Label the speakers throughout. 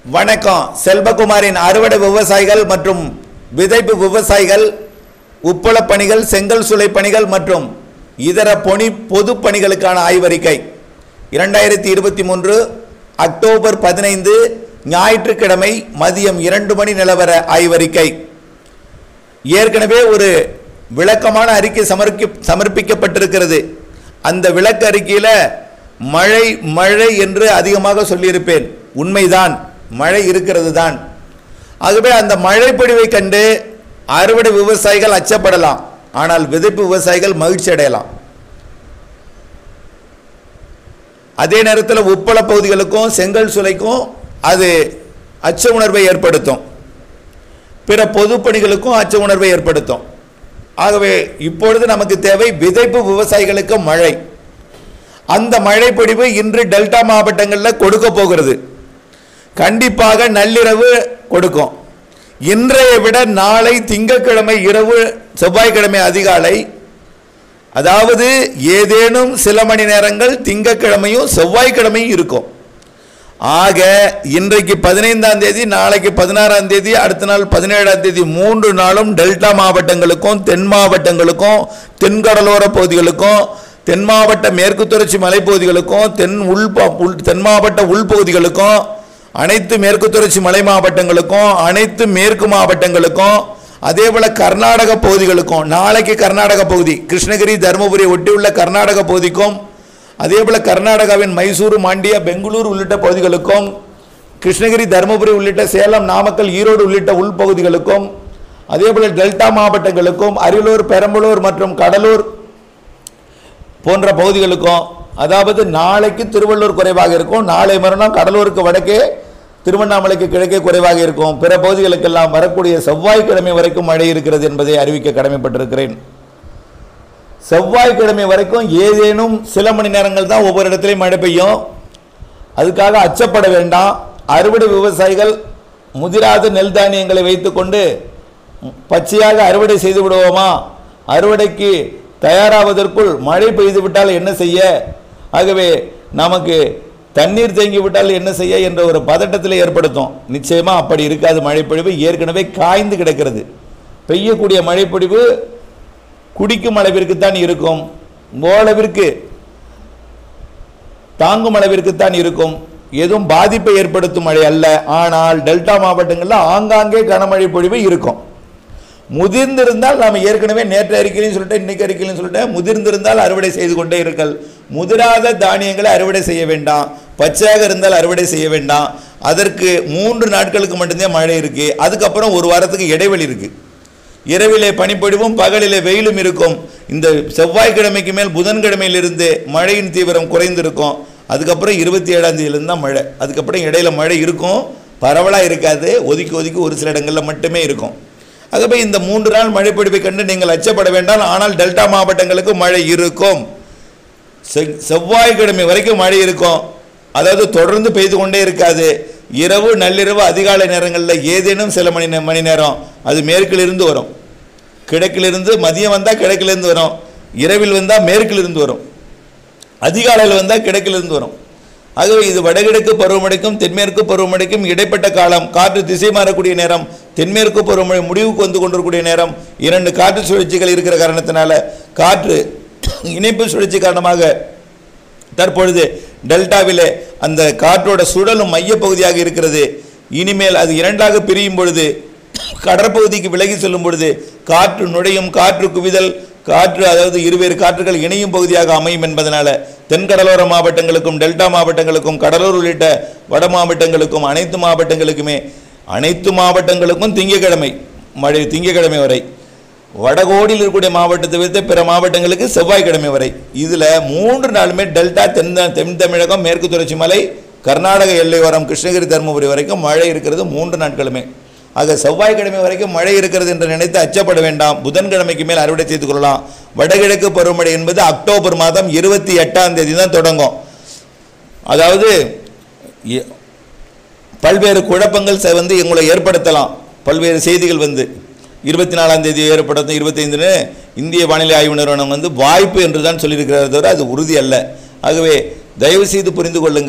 Speaker 1: வணக்கம் செல்வகுமாரின் அறுவடை விவசாயிகள் மற்றும் விதைப்பு விவசாயிகள் உப்பளப் பணிகள் செங்கல் சூளை பணிகள் மற்றும் இதர பொனி பொது பணிகளுக்கான ஆய்வறிக்கை இரண்டாயிரத்தி இருபத்தி மூன்று அக்டோபர் பதினைந்து ஞாயிற்றுக்கிழமை மதியம் இரண்டு மணி நிலவர ஆய்வறிக்கை ஏற்கனவே ஒரு விளக்கமான அறிக்கை சமர்ப்பி சமர்ப்பிக்கப்பட்டிருக்கிறது அந்த விளக்க அறிக்கையில் மழை மழை என்று அதிகமாக சொல்லியிருப்பேன் உண்மைதான் மழை இருக்கிறது தான் ஆகவே அந்த மழை பொழிவை கண்டு அறுவடை விவசாயிகள் அச்சப்படலாம் ஆனால் விதைப்பு விவசாயிகள் மகிழ்ச்சி அடையலாம் அதே நேரத்தில் உப்பள பகுதிகளுக்கும் செங்கல் சுளைக்கும் அது அச்ச உணர்வை ஏற்படுத்தும் பிற பொதுப்பணிகளுக்கும் அச்ச உணர்வை ஏற்படுத்தும் ஆகவே இப்பொழுது நமக்கு தேவை விதைப்பு விவசாயிகளுக்கு மழை அந்த மழை பொழிவு இன்று டெல்டா மாவட்டங்களில் கொடுக்க போகிறது கண்டிப்பாக நள்ளிரவு கொடுக்கும் இன்றைய விட நாளை திங்கட்கிழமை இரவு செவ்வாய்க்கிழமை அதிகாலை அதாவது ஏதேனும் சில மணி நேரங்கள் திங்கட்கிழமையும் செவ்வாய்க்கிழமையும் இருக்கும் ஆக இன்றைக்கு பதினைந்தாம் தேதி நாளைக்கு பதினாறாம் தேதி அடுத்த நாள் பதினேழாம் தேதி மூன்று நாளும் டெல்டா மாவட்டங்களுக்கும் தென் மாவட்டங்களுக்கும் தென்கடலோர பகுதிகளுக்கும் தென் மாவட்ட மேற்கு தொடர்ச்சி மலைப்பகுதிகளுக்கும் தென் உள் ப- உள் தென் மாவட்ட உள்பகுதிகளுக்கும் அனைத்து மேற்கு தொடர்ச்சி மலை மாவட்டங்களுக்கும் அனைத்து மேற்கு மாவட்டங்களுக்கும் அதே போல கர்நாடக பகுதிகளுக்கும் நாளைக்கு கர்நாடக பகுதி கிருஷ்ணகிரி தருமபுரி ஒட்டியுள்ள கர்நாடக பகுதிக்கும் அதே போல கர்நாடகாவின் மைசூரு மாண்டியா பெங்களூர் உள்ளிட்ட பகுதிகளுக்கும் கிருஷ்ணகிரி தருமபுரி உள்ளிட்ட சேலம் நாமக்கல் ஈரோடு உள்ளிட்ட உள்பகுதிகளுக்கும் அதே போல டெல்டா மாவட்டங்களுக்கும் அரியலூர் பெரம்பலூர் மற்றும் கடலூர் போன்ற பகுதிகளுக்கும் அதாவது நாளைக்கு திருவள்ளூர் குறைவாக இருக்கும் நாளை மறுநாள் கடலூருக்கு வடக்கே திருவண்ணாமலைக்கு கிழக்கே குறைவாக இருக்கும் பிற பகுதிகளுக்கெல்லாம் வரக்கூடிய செவ்வாய்க்கிழமை வரைக்கும் மழை இருக்கிறது என்பதை அறிவிக்க கடமைப்பட்டிருக்கிறேன் செவ்வாய்க்கிழமை வரைக்கும் ஏதேனும் சில மணி நேரங்கள் தான் ஒவ்வொரு இடத்துலையும் மழை பெய்யும் அதுக்காக அச்சப்பட வேண்டாம் அறுவடை விவசாயிகள் முதிராத நெல் தானியங்களை வைத்துக்கொண்டு பச்சையாக அறுவடை செய்து விடுவோமா அறுவடைக்கு தயாராவதற்குள் மழை பெய்து விட்டால் என்ன செய்ய ஆகவே நமக்கு தண்ணீர் தேங்கி விட்டால் என்ன செய்ய என்ற ஒரு பதட்டத்தில் ஏற்படுத்தும் நிச்சயமா அப்படி இருக்காது மழைப்பொழிவு ஏற்கனவே காய்ந்து கிடக்கிறது பெய்யக்கூடிய மழைப்பொழிவு குடிக்கும் அளவிற்குத்தான் இருக்கும் ஓரளவிற்கு தாங்கும் அளவிற்குத்தான் இருக்கும் எதுவும் பாதிப்பை ஏற்படுத்தும் மழை அல்ல ஆனால் டெல்டா மாவட்டங்களில் ஆங்காங்கே கனமழை பொழிவு இருக்கும் முதிர்ந்திருந்தால் நாம் ஏற்கனவே நேற்று அறிக்கையிலையும் சொல்லிட்டேன் இன்னைக்கு அறிக்கையிலையும் சொல்லிட்டேன் முதிர்ந்திருந்தால் அறுவடை செய்து கொண்டே இருக்கல் முதிராத தானியங்களை அறுவடை செய்ய வேண்டாம் பச்சையாக இருந்தால் அறுவடை செய்ய வேண்டாம் அதற்கு மூன்று நாட்களுக்கு மட்டும்தான் மழை இருக்கு அதுக்கப்புறம் ஒரு வாரத்துக்கு இடைவெளி இருக்கு இரவிலே பனிப்பொழிவும் பகலிலே வெயிலும் இருக்கும் இந்த செவ்வாய்க்கிழமைக்கு மேல் புதன்கிழமையிலிருந்து மழையின் தீவிரம் குறைந்திருக்கும் அதுக்கப்புறம் இருபத்தி ஏழாம் தேதியிலிருந்து தான் மழை அதுக்கப்புறம் இடையில மழை இருக்கும் பரவலாக இருக்காது ஒதுக்கி ஒதுக்கி ஒரு சில இடங்களில் மட்டுமே இருக்கும் ஆகவே இந்த மூன்று நாள் மழை பொழிவை கண்டு நீங்கள் அச்சப்பட வேண்டாம் ஆனால் டெல்டா மாவட்டங்களுக்கு மழை இருக்கும் செவ்- செவ்வாய்க்கிழமை வரைக்கும் மழை இருக்கும் அதாவது தொடர்ந்து பெய்து கொண்டே இருக்காது இரவு நள்ளிரவு அதிகாலை நேரங்களில் ஏதேனும் சில மணி நே- மணி நேரம் அது மேற்கிலிருந்து வரும் கிழக்கிலிருந்து மதியம் வந்தால் கிழக்கிலிருந்து வரும் இரவில் வந்தால் மேற்கிலிருந்து வரும் அதிகாலையில் வந்தால் கிழக்கிலிருந்து வரும் ஆகவே இது வடகிழக்கு பருவமழைக்கும் தென்மேற்கு பருவமழைக்கும் இடைப்பட்ட காலம் காற்று திசை மாறக்கூடிய நேரம் தென்மேற்கு பருவமழை முடிவுக்கு வந்து கொண்டிருக்கக்கூடிய நேரம் இரண்டு காற்று சுழற்சிகள் இருக்கிற காரணத்தினால காற்று இணைப்பு சுழற்சி காரணமாக தற்பொழுது டெல்டாவிலே அந்த காற்றோட சுழலும் மையப்பகுதியாக இருக்கிறது இனிமேல் அது இரண்டாக பிரியும் பொழுது கடற்பகுதிக்கு விலகி செல்லும் பொழுது காற்று நுழையும் காற்று குவிதல் காற்று அதாவது இருவேறு காற்றுகள் இணையும் பகுதியாக அமையும் என்பதனால தென்கடலோர மாவட்டங்களுக்கும் டெல்டா மாவட்டங்களுக்கும் கடலூர் உள்ளிட்ட வட மாவட்டங்களுக்கும் அனைத்து மாவட்டங்களுக்குமே அனைத்து மாவட்டங்களுக்கும் திங்கட்கிழமை மழை திங்கட்கிழமை வரை வடகோடியில் இருக்கக்கூடிய மாவட்டத்தை வைத்து பிற மாவட்டங்களுக்கு செவ்வாய்க்கிழமை வரை இதில் மூன்று நாளுமே டெல்டா தென் தென் தமிழகம் மேற்கு தொடர்ச்சி மலை கர்நாடக எல்லையோரம் கிருஷ்ணகிரி தருமபுரி வரைக்கும் மழை இருக்கிறது மூன்று நாட்களுமே ஆக செவ்வாய்க்கிழமை வரைக்கும் மழை இருக்கிறது என்று நினைத்து அச்சப்பட வேண்டாம் புதன்கிழமைக்கு மேல் அறுவடை செய்து கொள்ளலாம் வடகிழக்கு பருவமழை என்பது அக்டோபர் மாதம் இருபத்தி எட்டாம் தேதி தான் தொடங்கும் அதாவது எ- பல்வேறு குழப்பங்கள் ச- வந்து எங்களை ஏற்படுத்தலாம் பல்வேறு செய்திகள் வந்து இருபத்தி நாலாம் தேதி ஏற்படுத்தும் இருபத்தைந்துன்னு இந்திய வானிலை ஆய்வு நிறுவனம் வந்து வாய்ப்பு என்று தான் சொல்லியிருக்கிறார் தவிர அது உறுதி அல்ல ஆகவே தயவு செய்து புரிந்து கொள்ளுங்கள்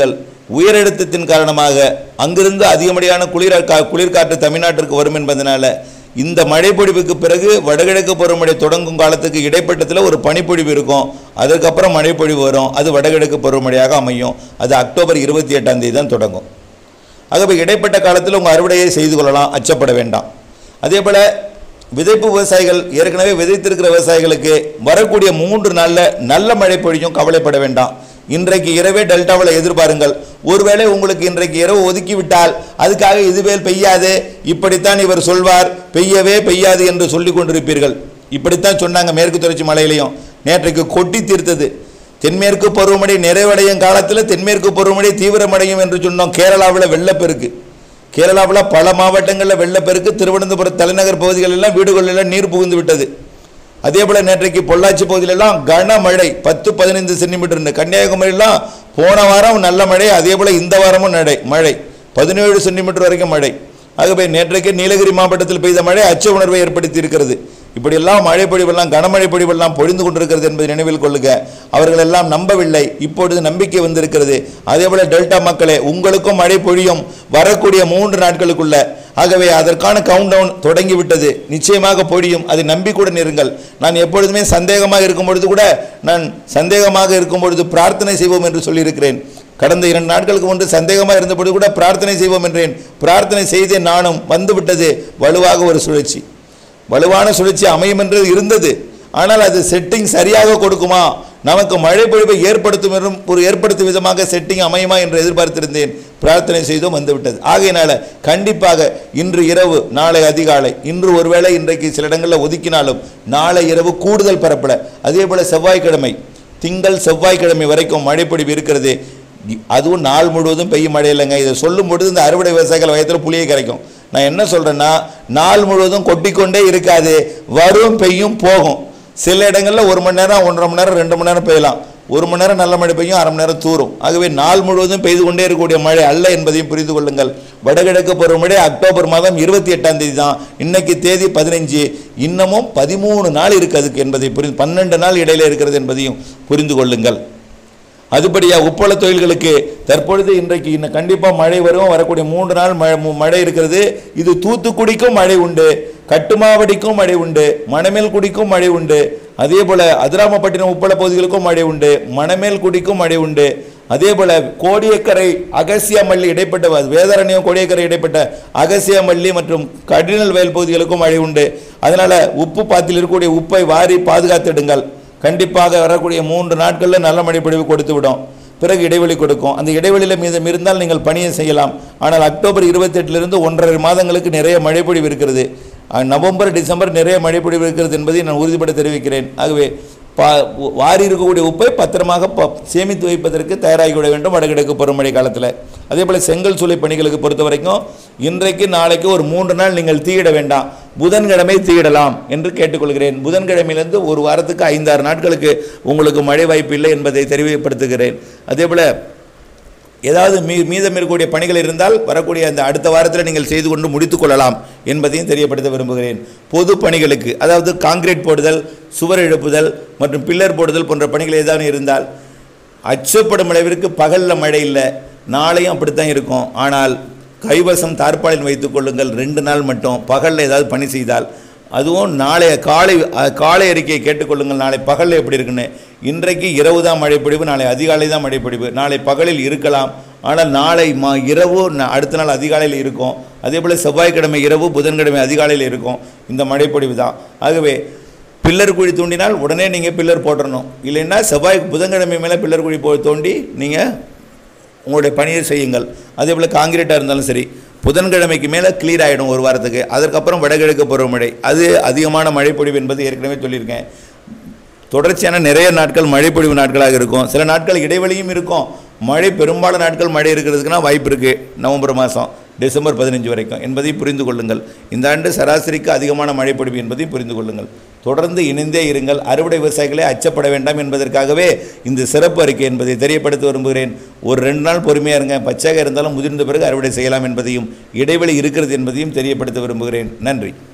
Speaker 1: உயரழுத்தத்தின் காரணமாக அங்கிருந்து அதிகப்படியான குளிர கா- குளிர்காற்று தமிழ்நாட்டிற்கு வரும் என்பதனால இந்த மழைப்பொழிவுக்கு பிறகு வடகிழக்கு பருவமழை தொடங்கும் காலத்துக்கு இடைப்பட்டத்தில் ஒரு பனிப்பொழிவு இருக்கும் அதுக்கப்புறம் மழைப்பொழிவு வரும் அது வடகிழக்கு பருவமழையாக அமையும் அது அக்டோபர் இருபத்தி எட்டாம் தேதி தான் தொடங்கும் ஆகவே இடைப்பட்ட காலத்தில் உங்கள் அறுவடையை செய்து கொள்ளலாம் அச்சப்பட வேண்டாம் அதே போல் விதைப்பு விவசாயிகள் ஏற்கனவே விதைத்திருக்கிற விவசாயிகளுக்கு வரக்கூடிய மூன்று நாளில் நல்ல மழை பொழியும் கவலைப்பட வேண்டாம் இன்றைக்கு இரவே டெல்டாவில் எதிர்பாருங்கள் ஒருவேளை உங்களுக்கு இன்றைக்கு இரவு ஒதுக்கி விட்டால் அதுக்காக இதுவேல் பெய்யாது இப்படித்தான் இவர் சொல்வார் பெய்யவே பெய்யாது என்று சொல்லிக் கொண்டிருப்பீர்கள் இப்படித்தான் சொன்னாங்க மேற்கு தொடர்ச்சி மலையிலையும் நேற்றைக்கு கொட்டி தீர்த்தது தென்மேற்கு பருவமழை நிறைவடையும் காலத்தில் தென்மேற்கு பருவமழை தீவிரமடையும் என்று சொன்னோம் கேரளாவில் வெள்ளப்பெருக்கு கேரளாவில் பல மாவட்டங்களில் வெள்ளப்பெருக்கு திருவனந்தபுரம் தலைநகர் பகுதிகள் எல்லாம் வீடுகளில் எல்லாம் நீர் புகுந்து விட்டது அதே போல் நேற்றைக்கு பொள்ளாச்சி பகுதியிலெல்லாம் கனமழை பத்து பதினைந்து சென்டிமீட்டர் கன்னியாகுமரியெல்லாம் போன வாரம் நல்ல மழை அதே போல் இந்த வாரமும் நடை மழை பதினேழு சென்டிமீட்டர் வரைக்கும் மழை ஆகவே நேற்றைக்கு நீலகிரி மாவட்டத்தில் பெய்த மழை அச்ச உணர்வை ஏற்படுத்தி இருக்கிறது இப்படியெல்லாம் மழை பொழிவெல்லாம் கனமழை பொழிவெல்லாம் பொழிந்து கொண்டிருக்கிறது என்பதை நினைவில் கொள்ளுக அவர்கள் எல்லாம் நம்பவில்லை இப்பொழுது நம்பிக்கை வந்திருக்கிறது அதே போல டெல்டா மக்களே உங்களுக்கும் மழை பொழியும் வரக்கூடிய மூன்று நாட்களுக்குள்ள ஆகவே அதற்கான கவுண்ட் டவுன் தொடங்கிவிட்டது நிச்சயமாக பொழியும் அதை நம்பிக்கையுடன் இருங்கள் நான் எப்பொழுதுமே சந்தேகமாக இருக்கும் பொழுது கூட நான் சந்தேகமாக இருக்கும் பொழுது பிரார்த்தனை செய்வோம் என்று சொல்லியிருக்கிறேன் கடந்த இரண்டு நாட்களுக்கு முன்பு சந்தேகமாக இருந்தபொழுது கூட பிரார்த்தனை செய்வோம் என்றேன் பிரார்த்தனை செய்தேன் நானும் வந்துவிட்டது வலுவாக ஒரு சுழற்சி வலுவான சுழற்சி அமையும் என்று இருந்தது ஆனால் அது செட்டிங் சரியாக கொடுக்குமா நமக்கு மழை பொழிவை ஏற்படுத்தும் என்றும் ஒரு ஏற்படுத்தும் விதமாக செட்டிங் அமையுமா என்று எதிர்பார்த்திருந்தேன் பிரார்த்தனை செய்தும் வந்துவிட்டது ஆகையினால கண்டிப்பாக இன்று இரவு நாளை அதிகாலை இன்று ஒருவேளை இன்றைக்கு சில இடங்களில் ஒதுக்கினாலும் நாளை இரவு கூடுதல் பரப்பல அதே போல செவ்வாய்க்கிழமை திங்கள் செவ்வாய்க்கிழமை வரைக்கும் மழைப்பொழிவு இருக்கிறது இ- அதுவும் நாள் முழுவதும் பெய்யும் மழை இல்லைங்க இதை சொல்லும் பொழுது இந்த அறுவடை விவசாயிகள் வயத்தில் புளியை கரைக்கும் நான் என்ன சொல்கிறேன்னா நாள் முழுவதும் கொட்டிக்கொண்டே இருக்காது வரும் பெய்யும் போகும் சில இடங்களில் ஒரு மணி நேரம் ஒன்றரை மணி நேரம் ரெண்டு மணி நேரம் பெய்யலாம் ஒரு மணி நேரம் நல்ல மழை பெய்யும் அரை மணி நேரம் தூரும் ஆகவே நாள் முழுவதும் பெய்து கொண்டே இருக்கக்கூடிய மழை அல்ல என்பதையும் புரிந்து கொள்ளுங்கள் வடகிழக்கு பருவமழை அக்டோபர் மாதம் இருபத்தி எட்டாம் தேதி தான் இன்னைக்கு தேதி பதினஞ்சு இன்னமும் பதிமூணு நாள் இருக்குது அதுக்கு என்பதை புரிந்து பன்னெண்டு நாள் இடையில இருக்கிறது என்பதையும் புரிந்து கொள்ளுங்கள் அதுபடியா உப்பள தொழில்களுக்கு தற்பொழுது இன்றைக்கு இன்னும் கண்டிப்பாக மழை வரும் வரக்கூடிய மூன்று நாள் மழை மு- மழை இருக்கிறது இது தூத்துக்குடிக்கும் மழை உண்டு கட்டுமாவடிக்கும் மழை உண்டு மணமேல்குடிக்கும் மழை உண்டு அதே போல அதிராமப்பட்டினம் உப்பள பகுதிகளுக்கும் மழை உண்டு மணமேல்குடிக்கும் மழை உண்டு அதே போல கோடியக்கரை அகசியமல்லி இடைப்பட்ட வ- வேதாரண்யம் கோடியக்கரை இடைப்பட்ட அகசியமல்லி மற்றும் கடினல் வயல் பகுதிகளுக்கும் மழை உண்டு அதனால உப்பு பாத்தில் இருக்கக்கூடிய உப்பை வாரி பாதுகாத்திடுங்கள் கண்டிப்பாக வரக்கூடிய மூன்று நாட்களில் நல்ல மழை பொழிவு கொடுத்து விடும் பிறகு இடைவெளி கொடுக்கும் அந்த இடைவெளியில் மீதம் இருந்தால் நீங்கள் பணியை செய்யலாம் ஆனால் அக்டோபர் இருபத்தெட்டிலிருந்து ஒன்றரை மாதங்களுக்கு நிறைய மழை பொழிவு இருக்கிறது அஹ், நவம்பர் டிசம்பர் நிறைய மழை பொழிவு இருக்கிறது என்பதை நான் உறுதிப்பட தெரிவிக்கிறேன் ஆகவே பா வாரி இருக்கக்கூடிய உப்பை பத்திரமாக ப சேமித்து வைப்பதற்கு தயாராகி விட வேண்டும் வடகிழக்கு பருவமழை காலத்தில் அதே போல் செங்கல் சூளை பணிகளுக்கு பொறுத்த வரைக்கும் இன்றைக்கு நாளைக்கு ஒரு மூன்று நாள் நீங்கள் தீயிட வேண்டாம் புதன்கிழமை தீயிடலாம் என்று கேட்டுக்கொள்கிறேன் புதன்கிழமையிலிருந்து ஒரு வாரத்துக்கு ஐந்தாறு நாட்களுக்கு உங்களுக்கு மழை வாய்ப்பு இல்லை என்பதை தெரிவிப்படுத்துகிறேன் அதே போல் ஏதாவது மீ மீதம் இருக்கக்கூடிய பணிகள் இருந்தால் வரக்கூடிய அந்த அடுத்த வாரத்தில் நீங்கள் செய்து கொண்டு முடித்துக் கொள்ளலாம் என்பதையும் தெரியப்படுத்த விரும்புகிறேன் பொது பணிகளுக்கு அதாவது காங்கிரீட் போடுதல் சுவர் எழுப்புதல் மற்றும் பில்லர் போடுதல் போன்ற பணிகள் ஏதாவது இருந்தால் அச்சப்படும் அளவிற்கு பகலில் மழை இல்லை நாளையும் அப்படித்தான் இருக்கும் ஆனால் கைவசம் தார்பாலின் வைத்துக் கொள்ளுங்கள் ரெண்டு நாள் மட்டும் பகலில் ஏதாவது பணி செய்தால் அதுவும் நாளைய காலை அஹ், காலை அறிக்கையை கேட்டுக்கொள்ளுங்கள் நாளை பகலில் எப்படி இருக்குன்னு இன்றைக்கு இரவு தான் மழை பொழிவு நாளை அதிகாலை தான் மழை பொழிவு நாளை பகலில் இருக்கலாம் ஆனால் நாளை மா இரவு ந- அடுத்த நாள் அதிகாலையில் இருக்கும் அதே போல் செவ்வாய்க்கிழமை இரவு புதன்கிழமை அதிகாலையில் இருக்கும் இந்த மழை பொழிவு தான் ஆகவே பில்லர் குழி தோண்டினால் உடனே நீங்கள் பில்லர் போட்டுறணும் இல்லைன்னா செவ்வாய் புதன்கிழமை மேலே பில்லர் குழி போ தோண்டி நீங்கள் உங்களுடைய பணியை செய்யுங்கள் அதே போல் காங்கிரீட்டாக இருந்தாலும் சரி புதன்கிழமைக்கு மேலே கிளியர் ஆகிடும் ஒரு வாரத்துக்கு அதற்கப்புறம் வடகிழக்கு பருவமழை அது அதிகமான மழைப்பொழிவு என்பது ஏற்கனவே சொல்லியிருக்கேன் தொடர்ச்சியான நிறைய நாட்கள் மழைப்பொழிவு நாட்களாக இருக்கும் சில நாட்கள் இடைவெளியும் இருக்கும் மழை பெரும்பாலான நாட்கள் மழை இருக்கிறதுக்குனா வாய்ப்பு இருக்குது நவம்பர் மாதம் டிசம்பர் பதினஞ்சு வரைக்கும் என்பதை புரிந்து கொள்ளுங்கள் இந்த ஆண்டு சராசரிக்கு அதிகமான மழைப்பொழிவு என்பதையும் புரிந்து கொள்ளுங்கள் தொடர்ந்து இணைந்தே இருங்கள் அறுவடை விவசாயிகளே அச்சப்பட வேண்டாம் என்பதற்காகவே இந்த சிறப்பு அறிக்கை என்பதை தெரியப்படுத்த விரும்புகிறேன் ஒரு ரெண்டு நாள் பொறுமையாக இருங்க பச்சையாக இருந்தாலும் முதிர்ந்த பிறகு அறுவடை செய்யலாம் என்பதையும் இடைவெளி இருக்கிறது என்பதையும் தெரியப்படுத்த விரும்புகிறேன் நன்றி